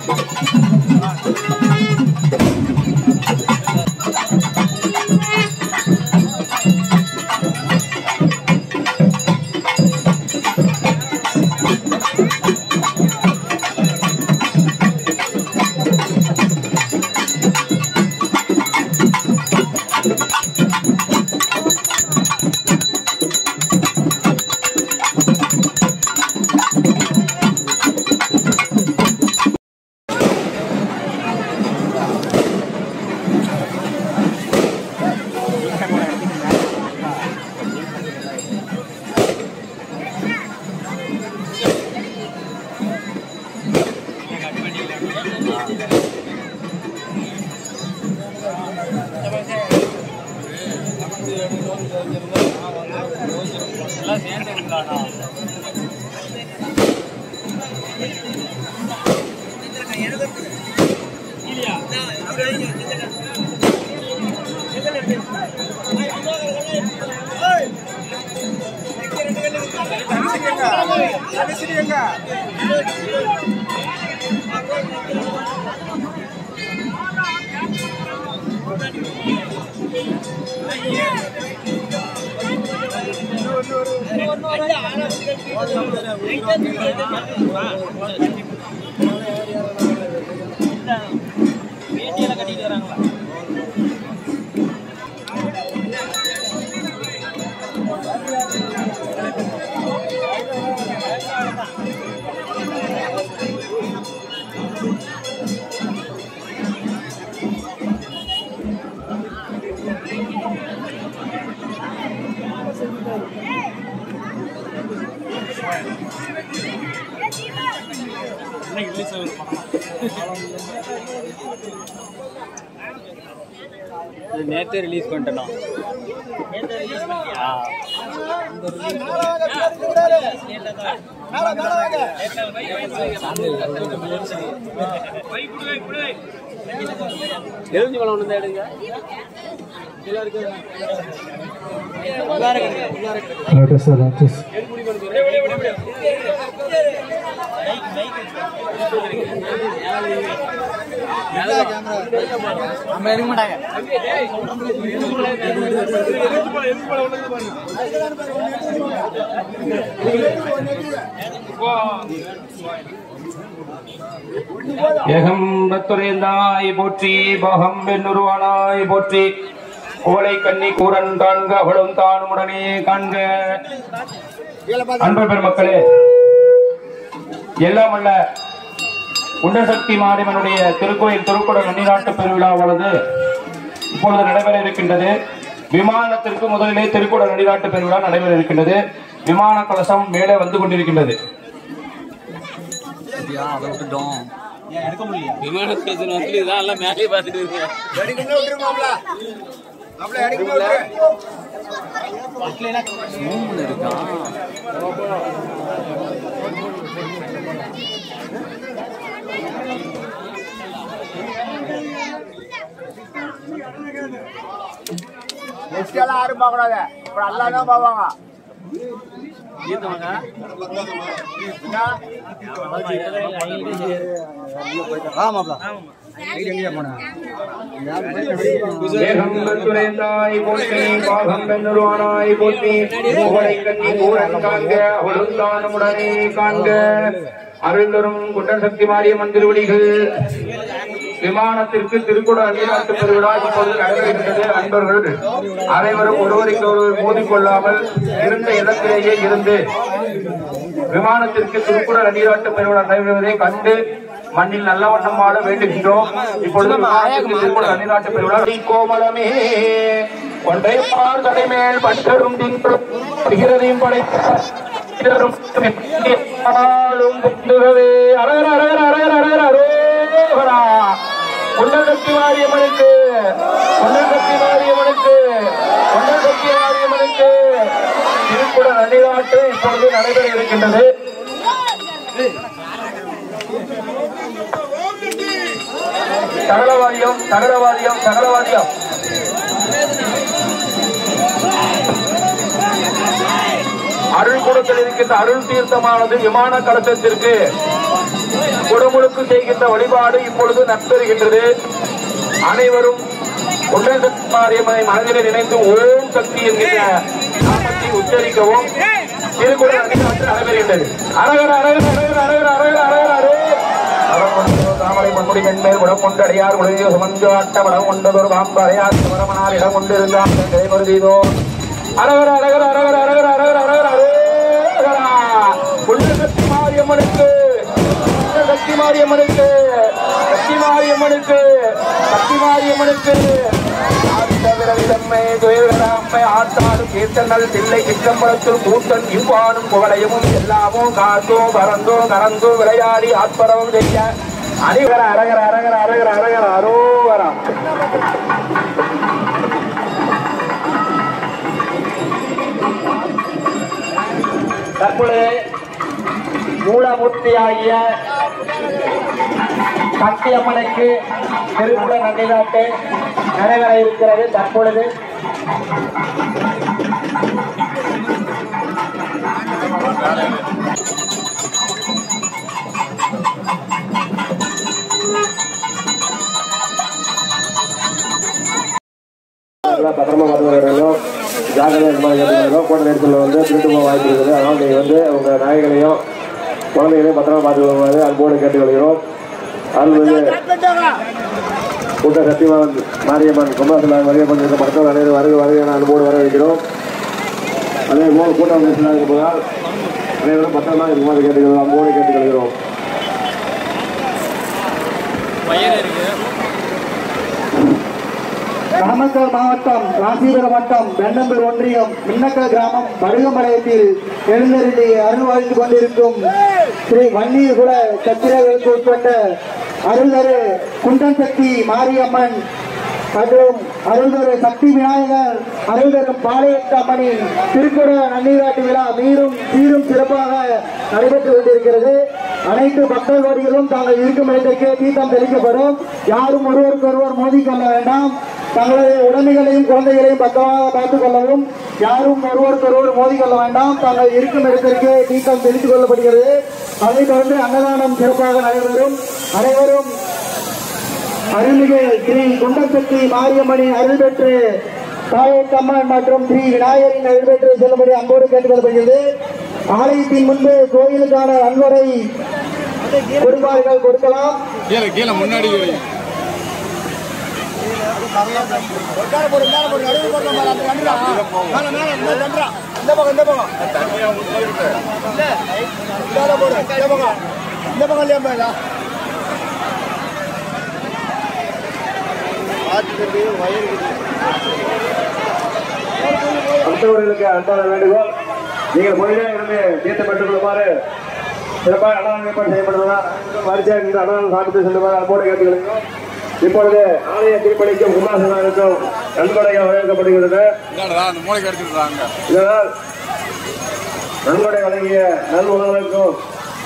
வேட்டியெல்லாம் கட்டிட்டு வராங்களா நேற்று ரிலீஸ் பண்ணிட்டேன் நேத்து ரிலீஸ் பண்ணியா எலுமிச்சி பழம் ஒன்று எடுங்க Artist, artist. நம்ம எடுக்க மாட்டாங்க ஏகம்பத்துறைந்தாய் போற்றி பாகம் வெண்ணுருவானாய் போற்றி கோலை கன்னி கூரன் காண்க அவளும் தானும் உடனே காண்க அன்பர் பெருமக்களே எல்லாம் அல்ல உண்டசக்தி மாரியம்மனுடைய திருக்கோயில் திருக்குட நன்னிராட்டு பெருவிழாவானது இப்பொழுது நடைபெற இருக்கின்றது விமானத்திற்கு முதலிலே திருக்குட நன்னிராட்டு பெருவிழா நடைபெற இருக்கின்றது விமான கலசம் மேலே வந்து கொண்டிருக்கின்றது அதை விட்டுட்டோம் விமான ஸ்டேஷன் வந்து இதான் எல்லாம் மேலே பார்த்துட்டு இருக்கேன் மூணு இருக்கான் நெக்ஸ்ட் எல்லாம் யாரும் பார்க்க கூடாது அப்புறம் அல்லா தான் பார்ப்பாங்க ஏகம்பத்துரைந்தாய் போற்றி பாகம் பெண்ணுருவானாய் போற்றி கோவலை கண்ணி கூரன் காண்க அவளுந்தானுடனே காண்க அருள்தரும் குண்டன் சக்தி மாரியம்மன் திருவடிகள் விமானத்திற்கு திருக்குட அந்நிநாட்டு பெருவிழா இப்போது நடைபெறுகின்றது அன்பர்கள் அனைவரும் ஒருவருக்கு ஒருவர் மோதிக்கொள்ளாமல் இருந்த இடத்திலேயே இருந்து விமானத்திற்கு திருக்குட அந்நிநாட்டு பெருவிழா நடைபெறுவதை கண்டு மண்ணில் நல்ல வண்ணம் ஆட வேண்டுகின்றோம் இப்பொழுது விமானத்திற்கு திருக்குட அந்நிநாட்டு பெருவிழா கோமலமே ஒன்றை பார் மேல் பண்டரும் திங்களும் படைத்த ஆளும் புத்துகவே அரகர அரகர அரகர அரகர அரோகரா உன்னதத்தி மாரியம்மனுக்கு உன்னதத்தி மாரியம்மனுக்கு உன்னதத்தி மாரியம்மனுக்கு திருக்குட நன்னிநாட்டு இப்பொழுது நடைபெற இருக்கின்றது சகலவாதியம் சகலவாதியம் சகலவாதியம் அருள் கூடத்தில் இருக்கின்ற அருள் தீர்த்தமானது விமான கலசத்திற்கு குடமுழுக்கு செய்கின்ற வழிபாடு இப்பொழுது நடைபெறுகின்றது அனைவரும் குண்டசக்தி மாரியம்மனை மனதிலே நினைத்து ஓம் சக்தி என்கின்ற நாமத்தை உச்சரிக்கவும் திருக்குறள் அடிநாட்டு நடைபெறுகின்றது அரகர அரகர அரகர அரகர அரகர அரகர அரே அவன் தாமரை மண்முடி மென்மேல் முடம் கொண்டு அடியார் உலகிய சுமந்து ஆட்ட மடம் கொண்டதொரு பாம்பு அறையார் சிவரமனால் இடம் கொண்டிருந்தான் கைமருதீதோ அரகர அரகர அரகர அரகர அரகர அரகர அரேகரா குண்டசக்தி மாரியம்மனுக்கு சக்தி மாரியம்மனுக்கு சக்தி மாரியம்மனுக்கு சக்தி மாரியம்மனுக்கு ஆட்டவிரவிதம்மை துயரம்மை ஆட்டாடும் கீர்த்தங்கள் தில்லை சிற்றம்பலத்தில் கூட்டன் இவ்வாடும் புகழையும் எல்லாமும் காத்தோ பறந்தோ கறந்தோ விளையாடி ஆத்பரவம் செய்ய அனைவர அரகர அரகர அரகர அரகர அரோகரா தற்பொழுது மூலமூர்த்தியாகிய சக்தி அம்மனுக்கு திருக்குட நன்றிநாட்டு நடைபெற இருக்கிறது தற்பொழுது பத்திரமா பார்த்துக்கிறோம் ஜாக்கிரதை கேட்டுக்கிறோம் கூட்ட நேரத்தில் வந்து திருட்டு போக வாய்ப்பு இருக்குது அதனால் நீங்கள் வந்து உங்கள் நாய்களையும் குழந்தைகளையும் பத்திரமா பார்த்துக்கொள்ளுமாறு அன்போடு கேட்டுக்கொள்கிறோம் அருள்மிகு கூட்ட சத்தியமான் மாரியம்மன் கும்பாசல வருகை கொண்டிருக்க மக்கள் அனைவரும் வருகை வருகை என அன்போடு வரவேற்கிறோம் அதே போல் கூட்டம் நெரிசலாக இருப்பதால் அனைவரும் பத்திரமா இருக்குமாறு கேட்டுக்கிறோம் அன்போடு கேட்டுக்கொள்கிறோம் பையன் இருக்கு நாமக்கல் மாவட்டம் ராசிபுரம் வட்டம் வெண்ணம்பூர் ஒன்றியம் மின்னக்கல் கிராமம் படுகமலையத்தில் எழுந்தருளி அருள் வாழ்ந்து கொண்டிருக்கும் ஸ்ரீ வன்னீர் குல சத்திரர்களுக்கு உட்பட்ட அருள்தரு குண்டன் சக்தி மாரியம்மன் மற்றும் அருள்தரு சக்தி விநாயகர் அருள்தரும் பாளையத்து அம்மனின் திருக்குட நன்னீராட்டு விழா மீறும் சீரும் சிறப்பாக நடைபெற்று கொண்டிருக்கிறது அனைத்து பக்தர் கோடிகளும் தாங்கள் இருக்கும் இடத்திற்கு தீர்த்தம் தெளிக்கப்படும் யாரும் ஒருவருக்கு ஒருவர் மோதிக்கொள்ள வேண்டாம் தங்களது உடமைகளையும் குழந்தைகளையும் பக்கமாக பார்த்துக் கொள்ளவும் யாரும் ஒருவருக்கு ஒருவர் மோதிக்கொள்ள வேண்டாம் தாங்கள் இருக்கும் இடத்திற்கு தீர்த்தம் தெளித்துக் கொள்ளப்படுகிறது அதைத் தொடர்ந்து அன்னதானம் சிறப்பாக நடைபெறும் அனைவரும் அருள்மிகு ஸ்ரீ குண்டசக்தி மாரியம்மனின் அருள் பெற்று தாயக்கம்மன் மற்றும் ஸ்ரீ விநாயகரின் அருள் பெற்று செல்லும்படி அன்போடு கேட்டுக்கொள்ளப்படுகிறது ஆலயத்தின் முன்பு கோயிலுக்கான நன்கொடை கொடுப்பார்கள் கொடுக்கலாம் கீழே கீழே முன்னாடி மேல போடு மேல போடு நடுவில் போடுற மாதிரி அந்த கண்டுடா மேல மேல இந்த கண்டுடா இந்த பக்கம் இந்த பக்கம் மேல போடு இந்த பக்கம் இந்த பக்கம் இல்லையா மேல மற்றவர்களுக்கு அன்பான வேண்டுகோள் நீங்கள் போயிலே இருந்து தீர்த்தம் பெற்றுக் கொள்ளுமாறு சிறப்பாக அன்னதானம் ஏற்பாடு செய்யப்படுவதால் வரிசையாக நின்று அன்னதானம் சாப்பிட்டு செல்லுமாறு அன்போடு கேட்டுக்கொள்கிறோம் இப்பொழுது ஆலய திருப்பணிக்கும் குமாரசனாருக்கும் நன்கொடைகள் வழங்கப்படுகிறது அந்த மூளைக்கு எடுத்துக்கிறாங்க இதனால் நன்கொடை வழங்கிய நல் உணவுகளுக்கும்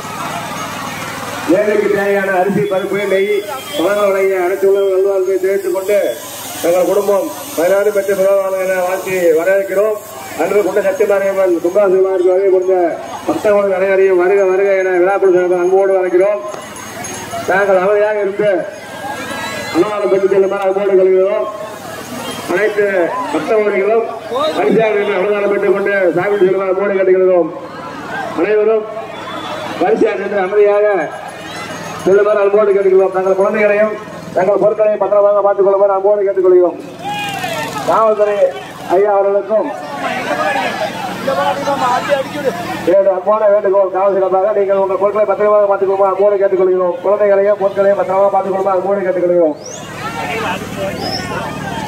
ஏழைக்கு தேவையான அரிசி பருப்பு நெய் பழங்கள் வழங்கிய அனைத்து உணவு நல்வாழ்வை தெரிவித்துக் கொண்டு எங்கள் குடும்பம் பதினாறு பெற்ற பிறவாளர் என வாழ்த்தி வரவேற்கிறோம் அன்று கொண்ட சத்தியமாரியம்மன் கும்பாசிமாருக்கு வருகை கொண்ட பக்தர்களுக்கு அனைவரையும் வருக வருக என விழாக்குழு சார்பாக அன்போடு வழங்குகிறோம் நாங்கள் அமைதியாக இருந்து அன்னதானம் பெற்று செல்லுமாறு அன்போடு கொள்கிறோம் அனைத்து பக்தவர்களும் வரிசையாக நின்று அன்னதானம் பெற்றுக் கொண்டு சாமி செல்லுமாறு அன்போடு கேட்டுக்கிறோம் அனைவரும் வரிசையாக நின்று அமைதியாக செல்லுமாறு அன்போடு கேட்டுக்கிறோம் தங்கள் குழந்தைகளையும் தங்கள் பொருட்களையும் பத்திரமாக பார்த்துக் கொள்ளுமாறு அன்போடு கேட்டுக்கொள்கிறோம் காவல்துறை ஐயா அவர்களுக்கும் என்னுடைய அன்பான வேண்டுகோள் காவல் சிறப்பாக நீங்கள் உங்கள் பொருட்களை பத்திரமாக பார்த்துக் கொள்ளுமாறு அன்போடு கேட்டுக்கொள்கிறோம் குழந்தைகளையும் பொருட்களையும் பத்திரமாக பார்த்துக் கொள்ளுமாறு அன்போடு கேட்டுக்கொள்கிறோம்